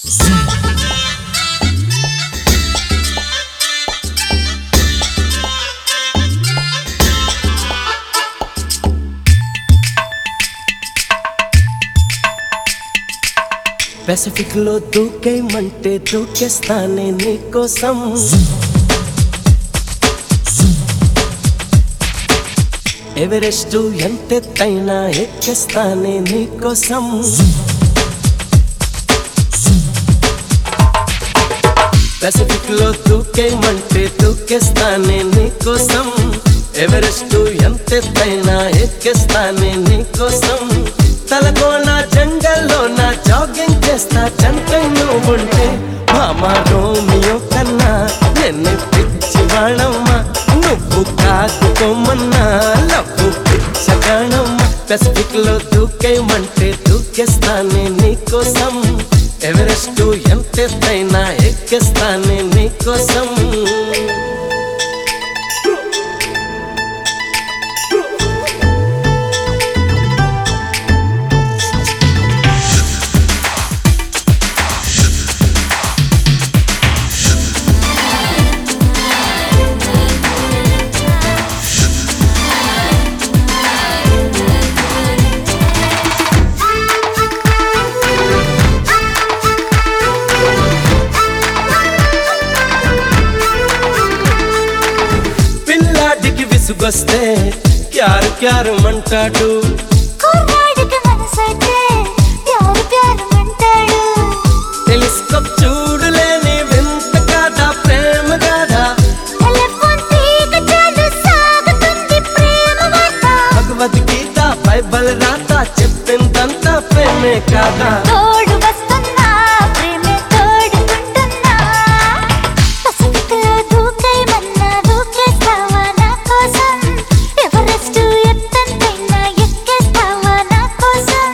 Pacific లో దూకేయమంటే దూకేస్తానే నీకోసం Everest ఎంతెత్తైనా ఎక్కేస్తానే నీకోసం పెసిఫిక్ లో దూకేయమంటే దూకేస్తానే నీకోసం ఎవరెస్ట్ ఎంతెత్తైనా ఎక్కేస్తానే నీకోసం తలకోన జంగల్లో నా జాగింగ్ చేస్తా చంటై నువ్వుంటే మామా రోమియో కన్నా నిన్ను పిచ్చి వాడమ్మా నువ్వు కాదుకోమన్నా లవ్వు పిచ్చగాడమ్మా పెసిఫిక్ లో దూకేయమంటే దూకేస్తానే నీకోసం ఎవరెస్ట్ ఎంతెత్తైనా ఎక్కేస్తానే నీకోసం పిల్లాడికి విసుగొస్తే క్యారు క్యారు అంటాడు కుర్రాడికి మనసైతే ప్యారు ప్యారు అంటాడు టెలిస్కోప్ చూడలేని వింత కాదా ప్రేమ కాదా టెలిఫోన్ తీగ చాలు సాగుతుంది ప్రేమ వార్త భగవద్గీత బైబల్ రాత చెప్పిందంతా ప్రేమే కాదా తోడు వస్తున్నా ప్రేమే తోడుకుంటున్నా పసిపికలో దూకేయమన్నా దూకేస్తావా నా కోసం ఎవరెస్ట్ ఎత్తంతైనా ఎక్కేస్తావా నా కోసం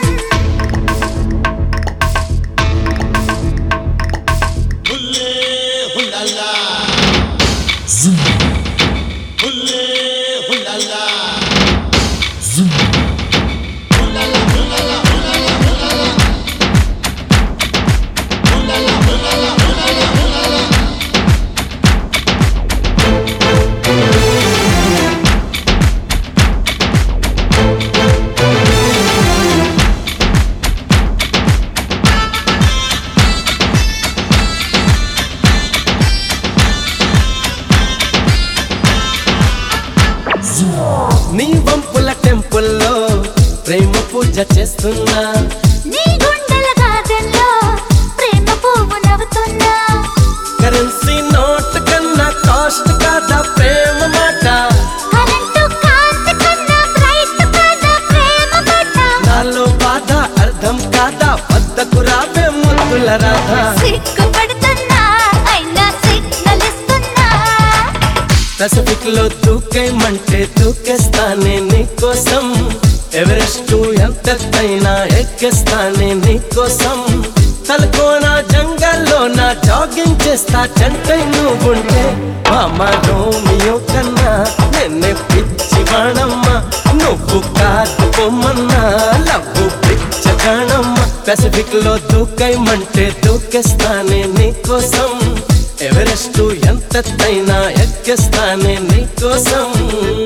నీ వంపుల టెంపుల్లో ప్రేమ పూజ చేస్తున్నా నీ గుండెల గాదెల్లో ప్రేమ పువ్వు నవ్వుతున్నా కరెన్సీ నోట్ కన్నా కాస్ట్ కాదా ప్రేమ మాట కరెంటు కాంతి కన్నా బ్రైట్ కదా ప్రేమ బాట నాలో బాధ అర్థం కాదా వద్దకు రావే ముద్దుల రాధా సిగ్గుపడుతున్నా అయినా సిగ్నల్ ఇస్తున్నా పెసిఫిక్ లో దూకేయమంటే దూకేస్తానే నీకోసం ఎవరెస్ట్ ఎంతైనా ఎక్కేస్తానే నీకోసం తలకోన జంగల్లో నా జాగింగ్ చేస్తా చంటై నువ్వుంటే మామ రోమియో కన్నా నిన్నే పిచ్చి వాడమ్మా నువ్వు కాదు పొమ్మన్నా లవ్వు పిచ్చగాడమ్మా పెసిఫిక్ లో దూకేయమంటే దూకేస్తానే నీకోసం ఎవరెస్ట్ ఎంతైనా ఎక్కేస్తానే నీకోసం